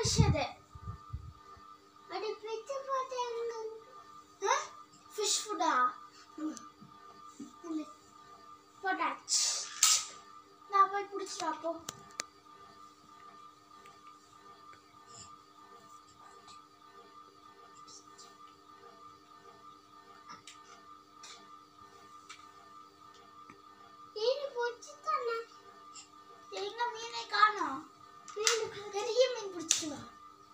Fish அது அது பிச்சு போட்டு ஃபிஷ் ஃபுட்டா போட்டாச்சு நான் போய் பிடிச்சிட்டு அப்போ மீன் போச்சு தானே எங்க மீனை காணோம் பெரிய மீன் பிடிச்சிட்டு வா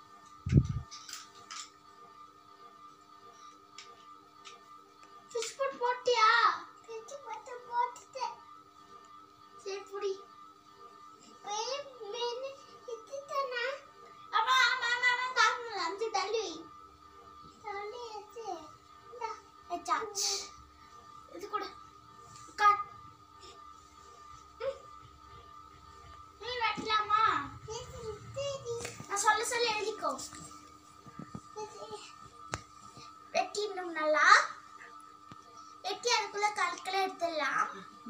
ஃபிஷ் ஃபுட் போட்டியா பிச்சு போட்டு போட்டுட்டேன் சரி புடி பெரிய மீன் இது தானே ஆமா ஆமா ஆமா ஆமா காணல அஞ்சு தள்ளி சொல்லியாச்சு இந்த வச்சாச்சு இது கூட உட்கார் ம். மீன் வெட்டலாமா இது சரி நான் சொல்ல சொல்ல எழுதிக்கோ வெட்டிடணும் நல்லா வெட்டி அதுக்குள்ள கற்களை எடுத்துடலாம்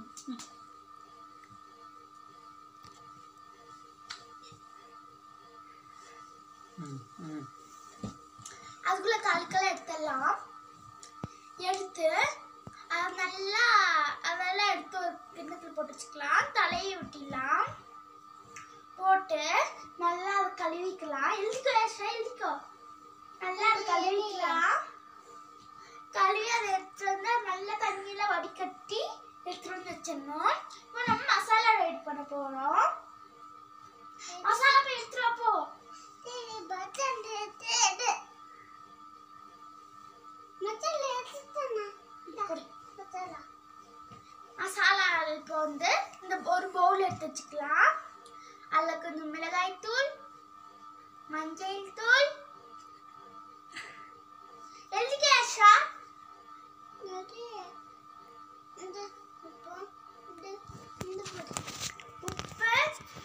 அதுக்குள்ள கற்களை எடுத்துடலாம் எடுத்து அது நல்லா அதெல்லாம் எடுத்து ஒரு கிண்ணத்தில் போட்டு வச்சுக்கலாம் தலையை வெட்டிடலாம் போட்டு நல்லா அதை கழுவிக்கலாம் எழுதிக்கோ ஏஷா எழுதிக்கோ நல்லா அதை கழுவிக்கலாம் கழுவி அதை எடுத்துட்டு வந்து நல்ல தண்ணியில வடிகட்டி எடுத்துட்டு வந்து வச்சிடணும் இப்போ நம்ம மசாலா ரெடி பண்ண போறோம் மசாலா போய் எடுத்துட்டு வா போ சரி பட்டன் எடுத்து மச்சான் எடுத்துட்டானா கொடு. மச்சான் மசாலா இப்போ வந்து இந்த ஒரு பவுல் எடுத்து வச்சுக்கலாம் அதில் கொஞ்சம் மிளகாய் தூள் மஞ்சள் தூள் எழுதிக்க ஆஷா நிறைய இந்த இப்போ இந்த இந்த போடு உப்பு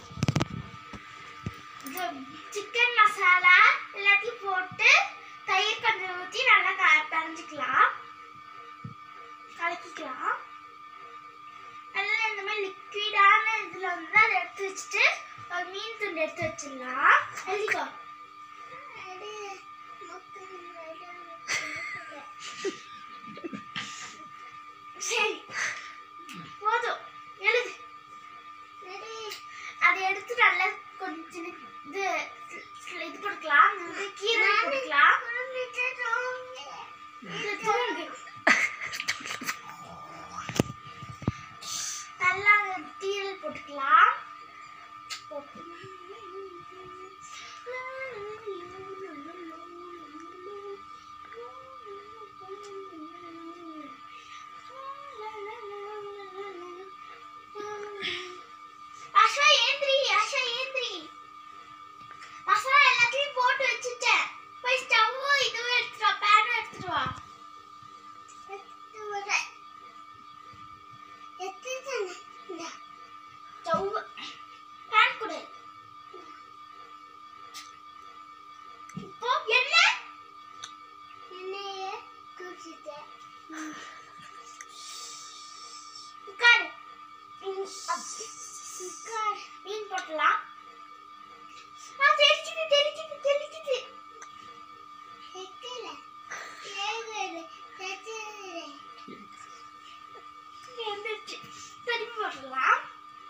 சிக்கன் மசாலா எல்லாத்தையும் போட்டு தயிர் கொஞ்சம் ஊற்றி நல்லா க பிணைஞ்சிக்கலாம் கலக்கிக்கலாம் நல்லா இந்த மாதிரி லிக்விடான இதில் வந்து அதை எடுத்து வச்சுட்டு ஒரு மீன் துண்டு எடுத்து வச்சிடலாம் எழுதிக்கோ அது மக்கள் சரி போதும் எழுது நிறைய அதை எடுத்து நல்லா கொஞ்சம் இது இது கொடுக்கலாம் இது கீரை கொடுக்கலாம் இது தூங்கு நல்லா தீரல் போட்டுக்கலாம் போட்டு ஆஷா ஏந்திரி ஆஷா ஏந்திரி மசாலா எல்லாத்தையும் போட்டு வச்சுட்டேன் போய் ஸ்டவ்வும் இதுவும் எடுத்துட்டு வா பேனும் எடுத்துட்டு வா ஸ்டவ் பேன் கொடு இப்போ என்ன உட்காரு ம், அப்படி. உட்காரு மீன் போட்டலாம் ஆ தெரிச்சிட்டு தெரிச்சிட்டு தெரிச்சிட்டு எந்திரிச்சு திரும்பி போடலாம்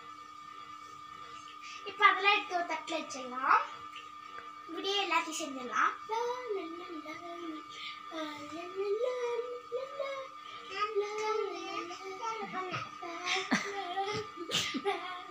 இப்போ அதெல்லாம் எடுத்து ஒரு தட்டில் வச்சிடலாம் இப்படியே எல்லாத்தையும் செஞ்சிடலாம் லா, லா, லா, லா, லா, லா, லா, லா, லா, லா, லா, லா, லா, லா, லா, லா, லா, லா, லா,